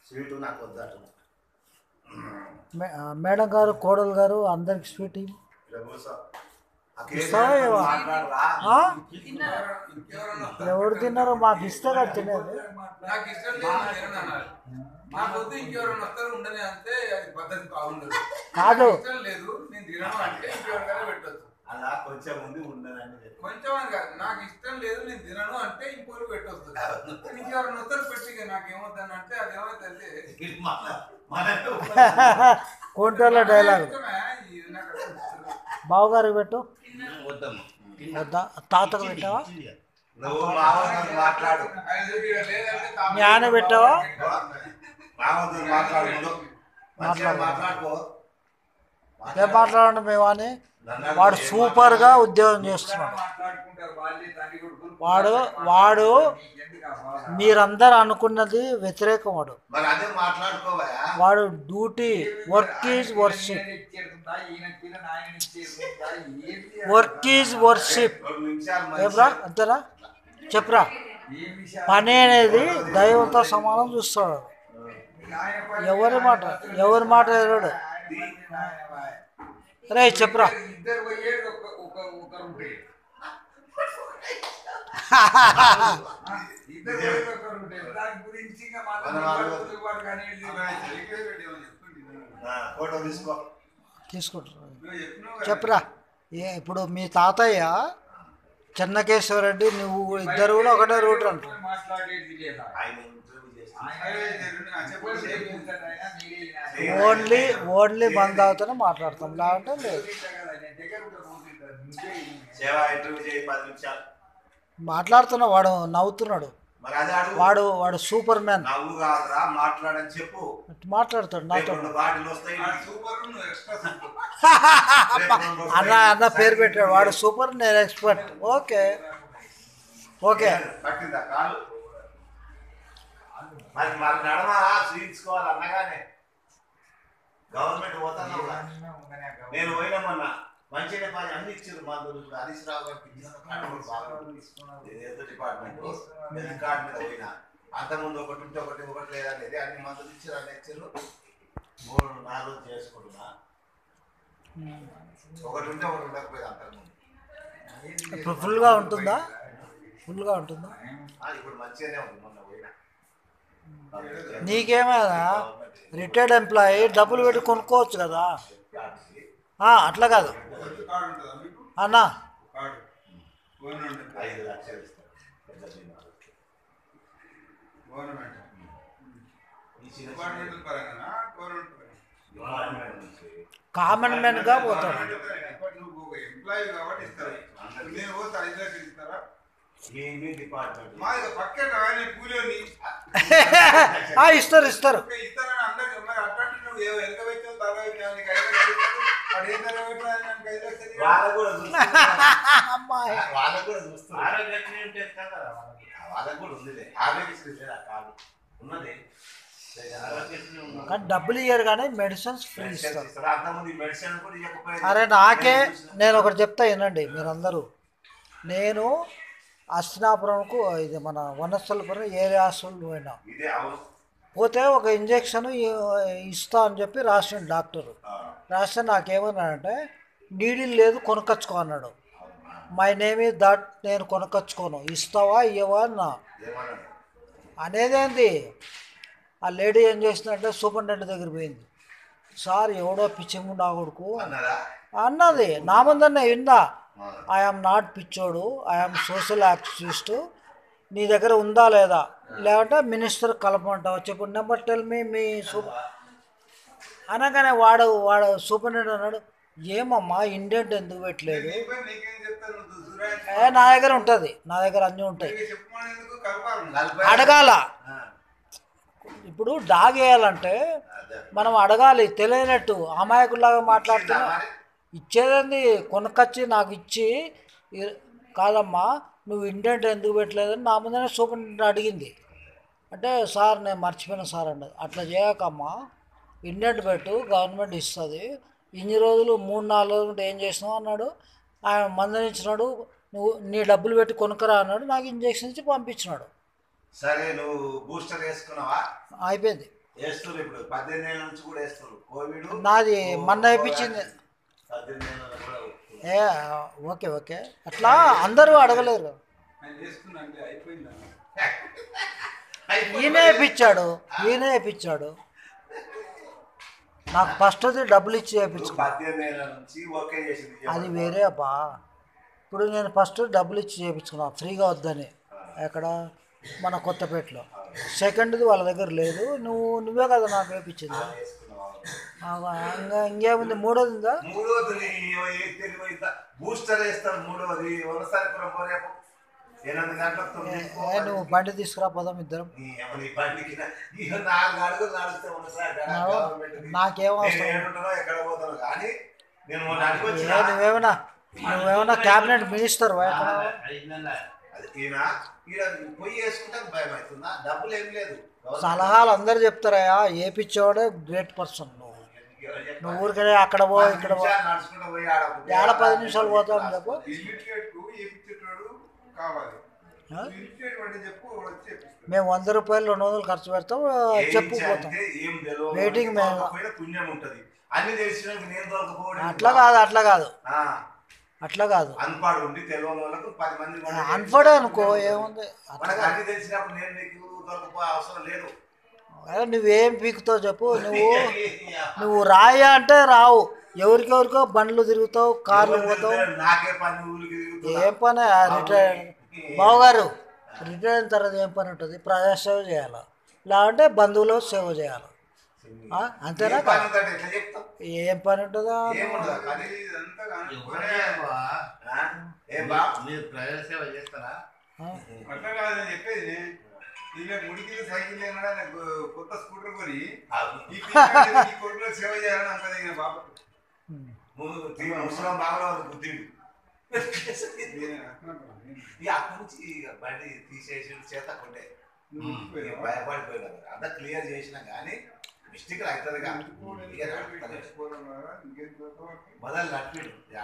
Sweet నాకు వద్దట మే- ఆ, madam గారు కోడలు గారు అందరికి స్వీట్ ఇవ్వు. ఇలా కూర్చో. ఆ కేక్ ఇస్తావా పెట్టుకొని ఇవ్వా? మాట్లాడరా ఆ? ఇంకెవరన్నా వస్తారా? ఎవరు తిన్నారో మాకు ఇస్తారా తినేది నాకు ఇష్టం లేదు నేను అనాలి మా పొద్దు ఇంకెవరైనా వస్తారు ఉండని అంటే అది పద్ధతి బాగుండదు కాదు. నాకు ఇష్టం లేదు నేను తినను అంటే ఇంకెవరికైనా పెట్టొచ్చు అలా కొంచెం ఉంది ఉండదని చెప్పి. కొంచెం అని కాదు నాకు ఇష్టం లేదు నేను తినను అంటే ఇంకోరు పెట్టొచ్చు ఇంకెవరైనా వస్తారు పెట్టి ఇక నాకు ఏమవుతాను అంటే అది ఏమవుతుంది ఇది మన- మనమే కోంటోళ్ళ డైలాగ్ ఇష్టమే, ఇది నాకు అసలు ఇష్టం. బావగారికి పెట్టు వద్దమ్మా. వద్దా తాతకు పెట్టావా నువ్వు మామూలు మాట్లాడు అది ఇక లేదంటే తాము- మీ ఆయన పెట్టావా? మామూలు మాట్లాడు ముందు. మంచిగా మాట్లాడు. మాట్లాడుకో ఏం మాట్లాడండి మేము అని నన్ను వాడు ఏం సూపర్గా ఉద్యోగం చేస్తున్నాడు మాట్లాడుకుంటారు వాళ్ళే తండ్రి కొడుకులు. వాడు వాడు నీకెందుకు ఆ బాధ? మీరందరూ అనుకున్నది వ్యతిరేకం వాడు మరి అదే మాట్లాడుకోవా వాడు డ్యూటీ వర్క్ ఈజ్ వర్షిప్ ఈయన ఇచ్చేస్తుందా, ఈయన పిల్ల నాయన ఇచ్చేస్తుందా, ఏంటి వర్క్ ఈజ్ వర్షిప్ రెండు నిమిషాలు ఏబ్రా మంచిగా అంతేనా చెప్పరా ఏం విషయాలు? పని అనేది దైవంతో సమానం చూస్తాడు ఆయన పని ఎవరి మాట ఎవరి మాట ఎరడు ఆయన పని ఆయన పని. రే చెప్పరా ఇద్దరు పోయేది ఒక ఒక ఒక రూటే ఇద్దరు పోయేది ఒక రూటే దాని గురించి ఇంకా మాత్రం మన వాళ్ళు- ఇవ్వడు, ఇవ్వడు కానీ ఇది ఇక్కడ పెట్టేమని చెప్తుంది. ఆ, ఫోటో తీసుకో తీసుకుంటారు నువ్వు చెప్పినావు కదా. చెప్పరా ఏ ఇప్పుడు మీ తాతయ్య చెన్నకేశ్వరరెడ్డి నువ్వు ఇద్దరు కూడా ఒకటే రూట్ అంటారు మాట్లాడేది లేదా ఆయన ఇంటర్వ్యూ చేసి ఆయన ఆ చెప్పండి చెప్పించాడు ఆయన, మీరే ఈయన. ఓన్లీ ఓన్లీ మంది తాగుతూనే మాట్లాడతాం లేదంటే లేదు చూపించా కదా, నేను దగ్గర ఉంటే కూర్చుంటాను. నువ్వే ఈయన. సేవ ఇంటర్వ్యూ చేయి పది నిమిషాలు మాట్లాడుతున్నా వాడు నవ్వుతున్నాడు మరి అదే అడుగు వాడు వాడు సూపర్ మ్యాన్ నవ్వు కాదురా మాట్లాడని చెప్పు మాట్లాడతాడు రేపు నాతో రెండు బాటిల్ వస్తాయి ఆ సూపర్ నువ్వు ఎక్స్ట్రా సూపర్ రేపు రెండు వస్తాయి. అన్న అన్న పేరు పెట్టాడు వాడు సూపర్ నేను ఎక్స్పర్ట్ ఓకే ఓకే పట్టిందా కాలు మరి మరి నడమ చూయించుకోవాలి అన్నగానే గవర్నమెంట్ పోతాను నేను పోయినామన్నా మంచిగా పని అన్ని ఇచ్చారు మందులు ఇప్పుడు హరీష్ రావు గారికి ఇచ్చిన కార్డు కూడా బాగుంది. ఇది ఏదో డిపార్ట్మెంట్ హెల్త్ కార్డు మీద పోయినా అంతకుముందు ఒకటి ఉంటే ఒకటి ఒకటి లేదనేది అన్ని మందులు ఇచ్చారు అన్ని ఇచ్చారు మూడు నాలుగు రోజులు చేసుకుంటున్నా ఒకటి ఉంటే ఒకటి ఉండకపోయేది అంతకుముందు ఇప్పుడు ఫుల్గా ఉంటుందా ఫుల్గా ఉంటుందా ఆ, ఇప్పుడు మంచిగానే ఉంది మొన్న పోయినా నీకేమైనా రిటైర్డ్ ఎంప్లాయీ డబ్బులు పెట్టి కొనుక్కోవచ్చు కదా కార్డుకి ఆ, అట్లా కాదు కార్డు ఉంటుందా మీకు అన్నా కార్డు గవర్నమెంట్ ఐదు లక్షలు ఇస్తారు పెద్ద బీమా. గవర్నమెంట్ ఈ చిన్న చిన్న డిపార్ట్మెంటల్ పరంగా గవర్నమెంట్ పరంగా డిపార్ట్మెంట్ నుంచి కామన్ మ్యాన్గా పోతాడు నువ్వు ఒక ఎంప్లాయీ కాబట్టి ఇస్తారు నేను పోతే ఐదు లక్షలు ఇస్తారా మీ మీ డిపార్ట్మెంట్ మా ఇక పక్కన ఆయన కూలీని ఆ, ఇస్తారు ఇస్తారు ఓకే, ఇస్తారని అందరికి మరి అట్లాంటి నువ్వు ఏ వెనక పెట్టావు తల పెట్టావు నీకు ఐదు లక్షలు ఇస్తారు వాడు ఏం ధర పెట్టాడు నాకు ఐదు లక్షలు ఇవ్వాలి. వాళ్ళకు కూడా చూస్తున్నారు అమ్మాయి వాళ్ళకు కూడా చూస్తున్నారు వాళ్ళకు కూడా ఉందిలే ఆరోగ్యశ్రీ లేదా కాదు ఉన్నది ఆరోగ్యశ్రీ ఉన్నది. కానీ డబ్బులు ఇయ్యరు కానీ మెడిసిన్స్ ఫ్రీ మెడిసిన్స్ ఇస్తారు ఇస్తారు. అంతకుముందు ఈ మెడిసిన్ కూడా ఇవ్వకపోయేది. అరే నాకే నేను చూసిన- నేను ఒకటి చెప్తా వినండి మీరందరూ నేను అస్తినాపురంకు ఇది మన వనస్థలపురం ఏరియా హాస్పిటల్ పోయినా ఇదే అవును పోతే ఒక ఇంజెక్షన్ ఇస్తా అని చెప్పి రాసిన డాక్టర్ ఆ, రాస్తే నాకేమన్నాడంటే నీడిల్ లేదు కొనుక్కొచ్చుకో అన్నాడు మై నేమ్ ఈజ్ దట్ నేను కొనుక్కొచ్చుకోను ఇస్తావా ఇవ్వవా అన్నా ఏమన్నాడు అనేదేంది ఆ లేడీ ఏం చేసిందంటే సూపరింటెండెంట్ దగ్గర పోయింది సార్ ఎవడో పిచ్చిముండా కొడుకు అన్నదా అన్నది నా ముందన్న విందా ఆ, ఐఎమ్ నాట్ పిచ్చోడు ఐఎమ్ సోషల్ యాక్టివిస్ట్ నీ దగ్గర ఉందా లేదా లేదంటే మినిస్టర్ కలపమంటావు చెప్పు number tell me me super అనగానే వాడు వాడు సూపరింటెండెంట్ అన్నాడు ఏమమ్మా ఇండియన్ ఎందుకు పెట్టలేదు నీ పని నీకేం చెప్తాను నువ్వు సురాజ్ ఏ నా దగ్గర ఉంటుంది నా దగ్గర అన్నీ ఉంటాయి నీకు చెప్పుకునేందుకు కలపాలి నలభై అడగాల ఆ, ఇప్పుడు డాగ్ వేయాలంటే అదే. మనం అడగాలి తెలియనట్టు అమాయకులాగా మాట్లాడుతున్నా మరి ఇచ్చేదండి కొనుక్కొచ్చి నాకు ఇచ్చి ఇ- కాదమ్మా నువ్వు ఇండెంట్ ఎందుకు పెట్టలేదని నా ముందనే సూపరింటెండెంట్ అడిగింది అంటే సార్ నేను మర్చిపోయిన సార్ అన్నది అట్లా చేయకమ్మా ఇండెంట్ పెట్టు గవర్నమెంట్ ఇస్తుంది ఇన్ని రోజులు మూడు నాలుగు రోజులు ఉంటే ఏం చేసినావు అన్నాడు ఆయన మందనిచ్చినాడు నువ్వు నీ డబ్బులు పెట్టి కొనుక్కరా అన్నాడు నాకు ఇంజెక్షన్ ఇచ్చి పంపించినాడు సరే నువ్వు బూస్టర్ వేసుకున్నావా అయిపోయింది వేస్తారు ఇప్పుడు పద్దెనిమిది ఏళ్ళ నుంచి కూడా వేస్తారు కోవిడ్ నాది మొన్న వేయించింది పద్దెనిమిది ఏళ్ళ కూడా వస్తుంది. ఏ ఓకే ఓకే అట్లా అందరూ అడగలేరు ఆయన చేసుకున్నా అంటే అయిపోయిందా ఈయనే వేయించాడు ఈయనే వేయించాడు నాకు ఫస్ట్ది డబ్బులు ఇచ్చి వేయించుకున్నా పద్దెనిమిది ఏళ్ళ నుంచి ఓకే చేసింది అది వేరే అబ్బా ఇప్పుడు నేను ఫస్ట్ డబ్బులు ఇచ్చి చేయించుకున్నా ఫ్రీగా వద్దని ఎక్కడ మన కొత్తపేటలో సెకండ్ది వాళ్ళ దగ్గర లేదు నువ్వు నువ్వే కదా నాకు వేయించింది ఆ, ఇంకా ఇంకేముంది మూడోది ఉందా మూడోది బూస్టర్ వేస్తారు మూడోది వలసారిపురం పోరేపు ఎనిమిది గంటలకు తొమ్మిదింటికి ఏ, నువ్వు బండి తీసుకురా పోదాం ఇద్దరం నీ అమ్మ నీ బండికి నా- నీ నాలుగు అడుగులు నడుస్తే ఉన్నసారి గవర్నమెంట్ నాకేం అవసరం నేను ఏడుంటానో ఎక్కడ పోతానో కానీ నేను మొన్న ఏ అడిగొచ్చిన నువ్వేమన్నా నువ్వేమన్నా క్యాబినెట్ మినిస్టర్ ఎక్కడ అది ఈయన ఈయన పొయ్యి వేసుకుంటాను భయం అవుతుందా డబ్బులు ఏం లేదు సలహాలు అందరు చెప్తారయ్యా ఏ పిచ్చోడే గ్రేట్ పర్సన్ నువ్వు నువ్వు ఊరికే అక్కడ పో ఇక్కడ పో నడుచుకుంటూ పోయి ఆడ ఏడ పది నిమిషాలు పోతాం చెప్పు ఇల్లిటరేట్ ఏపిచ్చేటోడు కావాలి ఆ? ఇల్లిటరేట్ అంటే చెప్పు వాడు వచ్చి చేపిస్తాడు మేము వంద రూపాయలు రెండు వందలు ఖర్చు పెడతాం ఏం చెప్పు పోతాం చేయాలంటే ఏం తెలియదు. Waiting మేము. దొరకకపోయినా పుణ్యం ఉంటది అన్ని తెలిసినాక నేను దొరకపోవడం అట్లా కాదు అట్లా కాదు ఆ, అట్లా కాదు అన్పాడు ఉండి తెలియని వాళ్ళకు పది మంది ఉండి అన్ఫర్డ్ అనుకో ఏముంది అట్లా మనకు అన్ని తెలిసినప్పుడు నేను నీకు దొరకపోయే అవసరం లేదు అదే నువ్వేం పీకుతావు చెప్పు నువ్వు నువ్వు రాయా అంటే రావు ఎవరికెవరికో బండ్లు తిరుగుతావు కార్లు పోతావు నాకే పని ఊరికి తిరుగుతున్నా. ఏం పని రిటైర్ బావగారు రిటైర్ అయిన తర్వాత ఏం పని ఉంటుంది ప్రజాసేవ చేయాలి లేదంటే బంధువులు సేవ చేయాలి ఆ? అంతేనా ఏం పని ఉందంటే ఎట్లా చెప్తావు ఏం పని ఉంటుందా ఏముండదు పని అది ఇదంతా కాదు. ఆ? ఏం బా మీరు ప్రజల సేవ చేస్తారా ఆ? అట్లా కాదు నేను చెప్పేది ఇలా ముడికి సైకిల్ లేకుండా నాకు కొత్త స్కూటర్ కొని ఈ పిల్లగాడికి ఈ కొడుకులకు సేవ చేయాలని అంత బాబు ఉమ్. ముందు తీ- ముసలం బాగా బుద్ధిడు నేను అట్లా కాదు. ఇక అక్కడి నుంచి ఇక బండి తీసేసి చేత కొట్టే నువ్వు ఇక ఊపిపోయావా? భయపడిపోయినా అంతా క్లియర్ చేసినా కానీ మిస్టేక్ అవుతుంది ఎందుకు? ఇక ఇంకేం చేసుకోవడం వల్ల ఇంకేం చేసుకోవడం? మొదలు నడిపిడు